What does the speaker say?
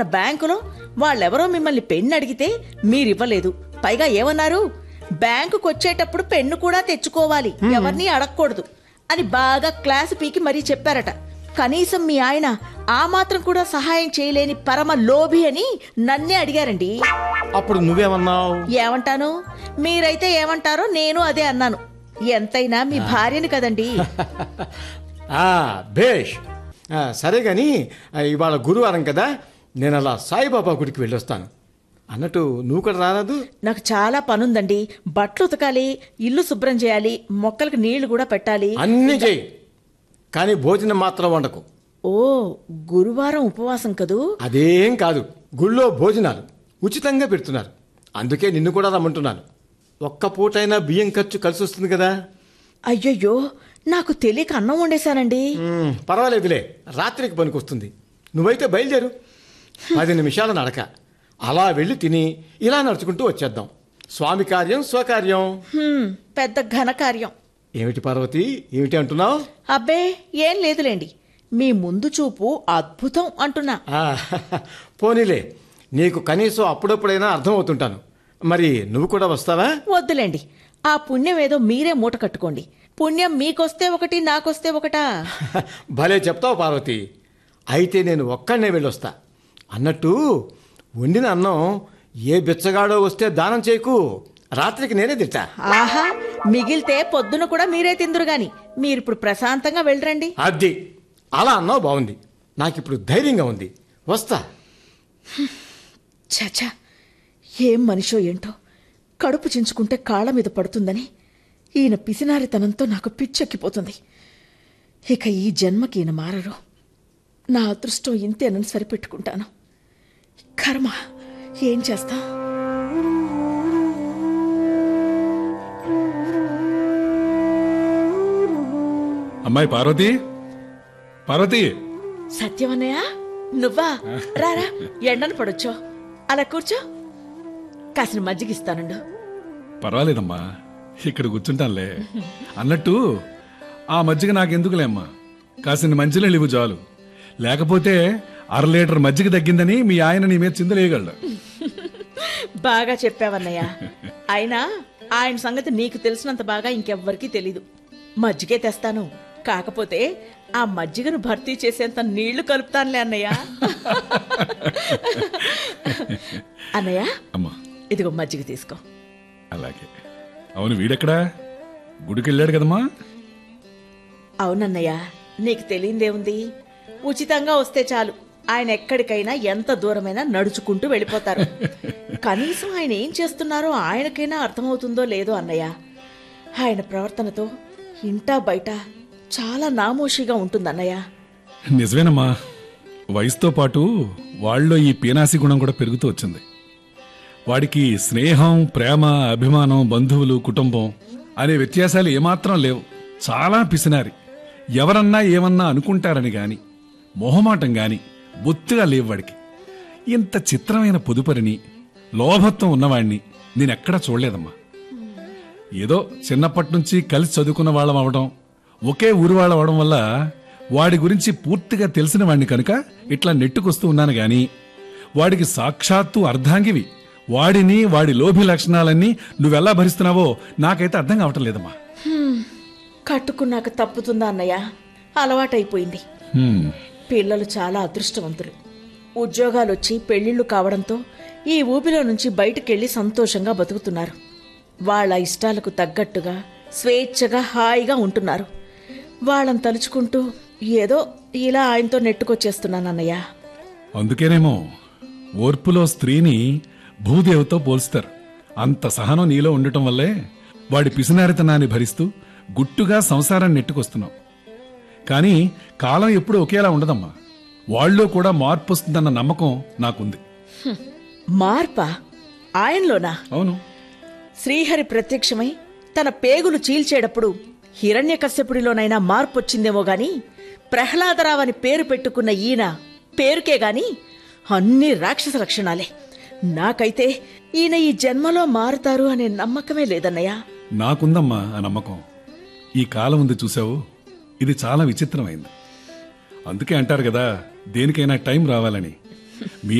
బ్యాంకులో వాళ్ళెవరో మిమ్మల్ని పెన్ను అడిగితే మీరివ్వలేదు పైగా ఏమన్నారు బ్యాంకుకు వచ్చేటప్పుడు పెన్ను కూడా తెచ్చుకోవాలి ఎవరిని అడగకూడదు అని బాగా క్లాసు పీకి మరీ చెప్పారట కనీసం మీ ఆయన ఆ మాత్రం కూడా సహాయం చేయలేని పరమ లోభి అని నన్నే అడిగారండి అప్పుడు నువ్వేమన్నావు ఏమంటాను మీరైతే ఏమంటారో నేను అదే అన్నాను ఎంతైనా మీ భార్యని కదండి ఆ, భేష్ ఆ, సరే కానీ ఇవాళ గురువారం కదా నేను అలా సాయిబాబా గుడికి వెళ్ళొస్తాను అన్నట్టు నువ్వు కూడా రారాదు నాకు చాలా పనుందండి బట్టలు ఉతకాలి ఇల్లు శుభ్రం చేయాలి మొక్కలకు నీళ్లు కూడా పెట్టాలి అన్నీ చెయ్యి కానీ భోజనం మాత్రం వండకు ఓ గురువారం ఉపవాసం కదూ అదేం కాదు గుళ్ళో భోజనాలు ఉచితంగా పెడుతున్నారు అందుకే నిన్ను కూడా రమ్మంటున్నాను ఒక్క పూటైనా బియ్యం ఖర్చు కలిసి వస్తుంది కదా అయ్యయ్యో నాకు తెలియక అన్నం వండేశానండి మ్మ్, పర్వాలేదులే రాత్రికి పనికొస్తుంది నువ్వైతే బయలుదేరు పది నిమిషాల నడక అలా వెళ్ళి తిని ఇలా నడుచుకుంటూ వచ్చేద్దాం స్వామి కార్యం స్వకార్యం హ్మ్, పెద్ద ఘనకార్యం ఏమిటి పార్వతి ఏమిటి అంటున్నావు అబ్బే ఏం లేదులేండి మీ ముందు చూపు అద్భుతం అంటున్నా ఆ, పోనీలే నీకు కనీసం అప్పుడప్పుడైనా అర్థమవుతుంటాను మరి నువ్వు కూడా వస్తావా వద్దులేండి ఆ పుణ్యం ఏదో మీరే మూట కట్టుకోండి పుణ్యం మీకొస్తే ఒకటి నాకొస్తే ఒకటా భలే చెప్తావు పార్వతి అయితే నేను ఒక్కడనే వెళ్ళొస్తా అన్నట్టు వండిన అన్నం ఏ బిచ్చగాడో వస్తే దానం చేయకు రాత్రికి నేనే తింటా ఆహా మిగిలితే పొద్దున కూడా మీరే తిందురు గాని మీరిప్పుడు ప్రశాంతంగా వెళ్ళరండి అది అలా అన్నావు బాగుంది నాకిప్పుడు ధైర్యంగా ఉంది వస్తా చచా ఏం మనిషో ఏంటో కడుపు చించుకుంటే కాళ్ళ మీద పడుతుందని ఈయన పిసినారితనంతో నాకు పిచ్చెక్కిపోతుంది ఇక ఈ జన్మకి ఈయన మారరు నా అదృష్టం ఇంతేనని సరిపెట్టుకుంటాను కర్మ ఏం చేస్తా అమ్మాయి పార్వతి పార్వతి సత్యమన్నయ్య నువ్వా రారా ఎండను పడొచ్చో అలా కూర్చో కాసిన మజ్జిగిస్తానుండు పర్వాలేదమ్మా ఇక్కడ కూర్చుంటానులే అన్నట్టు ఆ మజ్జిగ నాకెందుకులే అమ్మా కాసిన మంచినీళ్ళు ఇవ్వు చాలు లేకపోతే అర లీటర్ మజ్జిగ తగ్గిందని మీ ఆయన నీ మీద చిందలేయగలడు బాగా చెప్పావన్నయ్య అయినా ఆయన సంగతి నీకు తెలిసినంత బాగా ఇంకెవ్వరికీ తెలీదు మజ్జిగే తెస్తాను కాకపోతే ఆ మజ్జిగను భర్తీ చేసేంత నీళ్లు కలుపుతానులే అన్నయ్య అన్నయ్య అమ్మా ఇదిగో మజ్జిగ తీసుకో అలాగే అవును వీడెక్కడా గుడికి వెళ్ళాడు కదమ్మా అవునన్నయ్య నీకు తెలియందేముంది ఉచితంగా వస్తే చాలు ఆయన ఎక్కడికైనా ఎంత దూరమైనా నడుచుకుంటూ వెళ్ళిపోతారు కనీసం ఆయన ఏం చేస్తున్నారో ఆయనకైనా అర్థమవుతుందో లేదో అన్నయ్య ఆయన ప్రవర్తనతో ఇంటా బయట చాలా నామోషిగా ఉంటుందన్నయ్య నిజమేనమ్మా వయసుతో పాటు వాళ్ళలో ఈ పీనాసి గుణం కూడా పెరుగుతూ వచ్చింది వాడికి స్నేహం ప్రేమ అభిమానం బంధువులు కుటుంబం అనే వ్యత్యాసాలు ఏమాత్రం లేవు చాలా పిసినారి ఎవరన్నా ఏమన్నా అనుకుంటారని గాని మొహమాటం గాని బొత్తిగా లేవు వాడికి ఇంత చిత్రమైన పొదుపరిని లోభత్వం ఉన్నవాణ్ణి నేనెక్కడా చూడలేదమ్మా ఏదో చిన్నప్పటి నుంచి కలిసి చదువుకున్న వాళ్ళం అవడం ఒకే ఊరు వాళ్ళం అవడం వల్ల వాడి గురించి పూర్తిగా తెలిసిన వాడిని కనుక ఇట్లా నెట్టుకొస్తూ ఉన్నాను గాని వాడికి సాక్షాత్తు అర్ధాంగివి వాడిని వాడి లోభి లక్షణాలన్నీ నువ్వెలా భరిస్తున్నావో నాకైతే అర్థం కావటం లేదమ్మా కట్టుకున్నాక తప్పుతుందా అన్నయ్య అలవాటైపోయింది హ్మ్, పిల్లలు చాలా అదృష్టవంతులు ఉద్యోగాలు వచ్చి పెళ్లిళ్ళు కావడంతో ఈ ఊపిలో నుంచి బయటకెళ్లి సంతోషంగా బతుకుతున్నారు వాళ్ళ ఇష్టాలకు తగ్గట్టుగా స్వేచ్ఛగా హాయిగా ఉంటున్నారు వాళ్ళని తలుచుకుంటూ ఏదో ఇలా ఆయనతో నెట్టుకొచ్చేస్తున్నాను అన్నయ్య అందుకేనేమో ఓర్పులో స్త్రీని భూదేవతో పోల్స్తారు అంత సహనం నీలో ఉండటం వల్లే వాడి పిసినారితనాన్ని భరిస్తూ గుట్టుగా సంసారాన్ని నెట్టుకొస్తున్నావు కానీ కాలం ఎప్పుడూ ఒకేలా ఉండదమ్మా వాళ్ళలో కూడా మార్పు వస్తుందన్న నమ్మకం నాకుంది మార్పా ఆయనలోనా అవును శ్రీహరి ప్రత్యక్షమై తన పేగులు చీల్చేటప్పుడు హిరణ్యకశ్యపుడిలోనైనా మార్పొచ్చిందేమో గాని ప్రహ్లాదరావు అని పేరు పెట్టుకున్న ఈయన పేరుకే గాని అన్ని రాక్షస లక్షణాలే నాకైతే ఈయన ఈ జన్మలో మారుతారు అనే నమ్మకమే లేదన్నయ్య నాకుందమ్మా ఆ నమ్మకం ఈ కాలం ఉంది చూసావు ఇది చాలా విచిత్రమైంది అందుకే అంటారు కదా దేనికైనా టైం రావాలని మీ